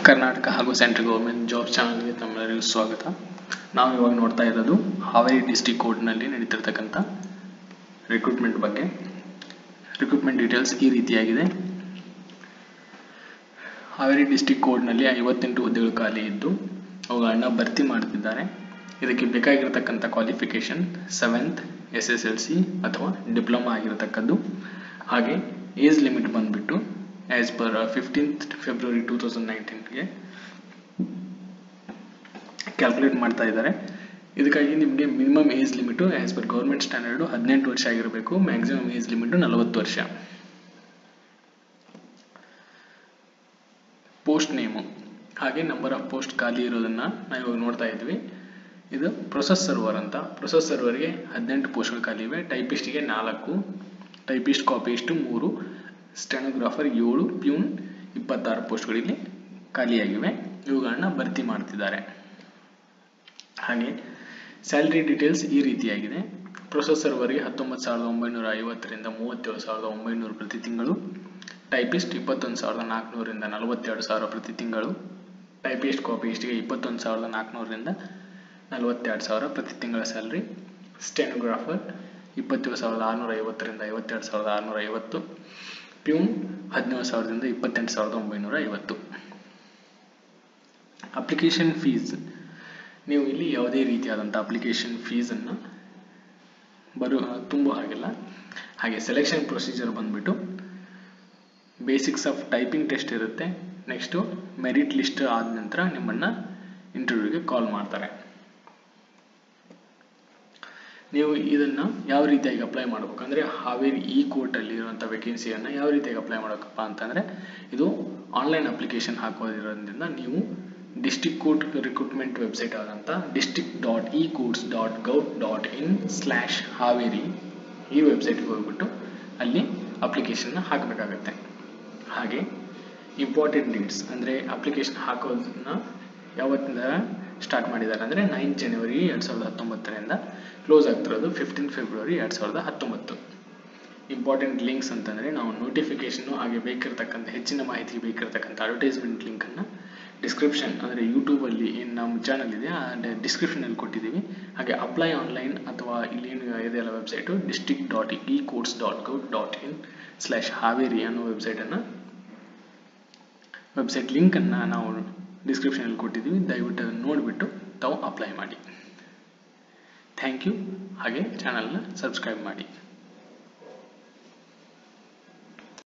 ಕರ್ನಾಟಕ ಹಾಗೂ central government job ಚಾನಲ್ಗೆ ತಮ್ಮೆಲ್ಲರಿಗೂ ಸ್ವಾಗತ ನಾವು ಇವಾಗ ನೋಡ್ತಾ ಇರೋದು ಹಾವೇರಿ ಡಿಸ್ಟಿಕ್ ಕೋಡ್ನಲ್ಲಿ ನಡೀತಿರ್ತಕ್ಕಂಥ ರಿಕ್ರೂಟ್ಮೆಂಟ್ ಬಗ್ಗೆ ರಿಕ್ರೂಟ್ಮೆಂಟ್ ಡೀಟೇಲ್ಸ್ ಈ ರೀತಿಯಾಗಿದೆ ಹಾವೇರಿ ಡಿಸ್ಟಿಕ್ ಕೋಡ್ನಲ್ಲಿ ಐವತ್ತೆಂಟು ಹುದ್ದೆಗಳು ಖಾಲಿ ಇದ್ದು ಅವುಗಳನ್ನ ಭರ್ತಿ ಮಾಡ್ತಿದ್ದಾರೆ ಇದಕ್ಕೆ ಬೇಕಾಗಿರತಕ್ಕಂಥ qualification seventh S S L C ಅಥವಾ ಡಿಪ್ಲೊಮಾ ಆಗಿರತಕ್ಕದ್ದು ಹಾಗೆ ಏಜ್ ಲಿಮಿಟ್ ಬಂದುಬಿಟ್ಟು as per fifteenth February two thousand ನೈನ್ಟೀನ್ಗೆ ಕ್ಯಾಲ್ಕುಲೇಟ್ ಮಾಡ್ತಾ ಇದ್ದಾರೆ ಇದಕ್ಕಾಗಿ ನಿಮಗೆ minimum age limit as per government standard ಹದಿನೆಂಟು ವರ್ಷ ಆಗಿರಬೇಕು ಮ್ಯಾಕ್ಸಿಮಮ್ ಏಜ್ ಲಿಮಿಟು ನಲವತ್ತು ವರ್ಷ ಪೋಸ್ಟ್ ನೇಮು ಹಾಗೆ ನಂಬರ್ ಆಫ್ ಪೋಸ್ಟ್ ಖಾಲಿ ಇರೋದನ್ನ ನಾವು ಇವಾಗ ನೋಡ್ತಾ ಇದ್ವಿ ಇದು ಪ್ರೊಸೆಸ್ ಸರ್ವರ್ ಅಂತ ಪ್ರೊಸೆಸ್ ಸರ್ವರ್ಗೆ ಹದಿನೆಂಟು ಪೋಸ್ಟ್ಗಳು ಖಾಲಿ ಇವೆ ಟೈಪಿಸ್ಟ್ಗೆ ನಾಲ್ಕು ಟೈಪಿಸ್ಟ್ ಕಾಪಿಸ್ಟ್ ಮೂರು ಸ್ಟೆನೋಗ್ರಾಫರ್ ಏಳು ಪ್ಯೂನ್ ಇಪ್ಪತ್ತಾರು ಪೋಸ್ಟ್ಗಳಿಲ್ಲಿ ಖಾಲಿಯಾಗಿವೆ ಇವುಗಳನ್ನ ಭರ್ತಿ ಮಾಡ್ತಿದ್ದಾರೆ ಹಾಗೆ ಸ್ಯಾಲ್ರಿ ಡೀಟೇಲ್ಸ್ ಈ ರೀತಿಯಾಗಿದೆ ಪ್ರೊಸೆಸ್ ಸರ್ವರ್ಗೆ ಹತ್ತೊಂಬತ್ತು ಸಾವಿರದ ಒಂಬೈನೂರ ಐವತ್ತರಿಂದ ಮೂವತ್ತೇಳು ಸಾವಿರದ ಒಂಬೈನೂರು ಪ್ರತಿ ತಿಂಗಳು ಟೈಪಿಸ್ಟ್ ಇಪ್ಪತ್ತೊಂದು ಸಾವಿರದ ನಾಲ್ಕುನೂರಿಂದ ನಲವತ್ತೆರಡು ಸಾವಿರ ಪ್ರತಿ ತಿಂಗಳು ಟೈಪಿಸ್ಟ್ ಕಾಪಿಸ್ಟ್ಗೆ ಇಪ್ಪತ್ತೊಂದು ಸಾವಿರದ ನಾಲ್ಕುನೂರರಿಂದ ನಲವತ್ತೆರಡು ಸಾವಿರ ಪ್ರತಿ ತಿಂಗಳ ಸ್ಯಾಲ್ರಿ ಸ್ಟೆನೋಗ್ರಾಫರ್ ಇಪ್ಪತ್ತೇಳು ಸಾವಿರದ ಆರುನೂರ ಐವತ್ತರಿಂದ ಐವತ್ತೆರಡು ಸಾವಿರದ ಆರುನೂರ ಐವತ್ತು ಪ್ಯೂನ್ ಹದಿನೇಳು ಸಾವಿರದಿಂದ ಇಪ್ಪತ್ತೆಂಟು ಸಾವಿರದ ಒಂಬೈನೂರ ಐವತ್ತು ಅಪ್ಲಿಕೇಶನ್ ಫೀಸ್ ನೀವು ಇಲ್ಲಿ ಯಾವುದೇ ರೀತಿಯಾದಂಥ ಅಪ್ಲಿಕೇಶನ್ ಫೀಸನ್ನು ಬರು ತುಂಬೋ ಹಾಗಿಲ್ಲ ಹಾಗೆ ಸೆಲೆಕ್ಷನ್ ಪ್ರೊಸೀಜರ್ ಬಂದ್ಬಿಟ್ಟು ಬೇಸಿಕ್ಸ್ ಆಫ್ ಟೈಪಿಂಗ್ ಟೆಸ್ಟ್ ಇರುತ್ತೆ ನೆಕ್ಸ್ಟು ಮೆರಿಟ್ ಲಿಸ್ಟ್ ಆದ ನಂತರ ನಿಮ್ಮನ್ನು ಇಂಟರ್ವ್ಯೂಗೆ ಕಾಲ್ ಮಾಡ್ತಾರೆ ನೀವು ಇದನ್ನು ಯಾವ ರೀತಿಯಾಗಿ ಅಪ್ಲೈ ಮಾಡಬೇಕು ಅಂದರೆ ಹಾವೇರಿ ಈ ಕೋರ್ಟಲ್ಲಿ ಇರುವಂಥ ವೇಕೆನ್ಸಿಯನ್ನು ಯಾವ ರೀತಿಯಾಗಿ ಅಪ್ಲೈ ಮಾಡೋಕ್ಕಪ್ಪ ಅಂತಂದರೆ ಇದು ಆನ್ಲೈನ್ ಅಪ್ಲಿಕೇಶನ್ ಹಾಕೋದಿರೋದ್ರಿಂದ ನೀವು ಡಿಸ್ಟಿಕ್ ಕೋರ್ಟ್ ರಿಕ್ರೂಟ್ಮೆಂಟ್ ವೆಬ್ಸೈಟ್ ಆದಂಥ district dot e courts dot gov dot in slash Haveri ಈ ವೆಬ್ಸೈಟ್ಗೆ ಹೋಗ್ಬಿಟ್ಟು ಅಲ್ಲಿ ಅಪ್ಲಿಕೇಶನ್ನ ಹಾಕಬೇಕಾಗತ್ತೆ ಹಾಗೆ ಇಂಪಾರ್ಟೆಂಟ್ ಡೇಟ್ಸ್ ಅಂದರೆ ಅಪ್ಲಿಕೇಶನ್ ಹಾಕೋದನ್ನ ಯಾವತ್ತಿಂದ ಸ್ಟಾರ್ಟ್ ಮಾಡಿದ್ದಾರೆ ಅಂದರೆ ನೈನ್ ಜನವರಿ ಎರಡು ಸಾವಿರದ ಹತ್ತೊಂಬತ್ತರಿಂದ ಕ್ಲೋಸ್ ಆಗ್ತಿರೋದು ಫಿಫ್ಟೀನ್ ಫೆಬ್ರವರಿ ಎರಡು ಸಾವಿರದ ಹತ್ತೊಂಬತ್ತು ಇಂಪಾರ್ಟೆಂಟ್ ಲಿಂಕ್ಸ್ ಅಂತಂದರೆ ನಾವು ನೋಟಿಫಿಕೇಷನು ಹಾಗೆ ಬೇಕಿರತಕ್ಕಂಥ ಹೆಚ್ಚಿನ ಮಾಹಿತಿಗೆ ಬೇಕಿರತಕ್ಕಂಥ ಅಡ್ವರ್ಟೈಸ್ಮೆಂಟ್ ಲಿಂಕನ್ನು ಡಿಸ್ಕ್ರಿಪ್ಷನ್ ಅಂದರೆ ಯೂಟ್ಯೂಬಲ್ಲಿ ಏನು ನಮ್ಮ ಚಾನಲ್ ಇದೆ ಆ ಡಿಸ್ಕ್ರಿಪ್ಷನಲ್ಲಿ ಕೊಟ್ಟಿದ್ದೀವಿ ಹಾಗೆ ಅಪ್ಲೈ ಆನ್ಲೈನ್ ಅಥವಾ ಇಲ್ಲೇನು ಇದೆಯಲ್ಲ website district dot e courts dot gov dot in slash Haveri ಅನ್ನೋ ವೆಬ್ಸೈಟನ್ನು ವೆಬ್ಸೈಟ್ ಲಿಂಕನ್ನು ನಾವು ಡಿಸ್ಕ್ರಿಪ್ಷನಲ್ಲಿ ಕೊಟ್ಟಿದ್ದೀವಿ ದಯವಿಟ್ಟು ಅದನ್ನು ನೋಡಿಬಿಟ್ಟು ತಾವು ಅಪ್ಲೈ ಮಾಡಿ ಥ್ಯಾಂಕ್ ಯು ಹಾಗೆ ಚಾನಲ್ನ ಸಬ್ಸ್ಕ್ರೈಬ್ ಮಾಡಿ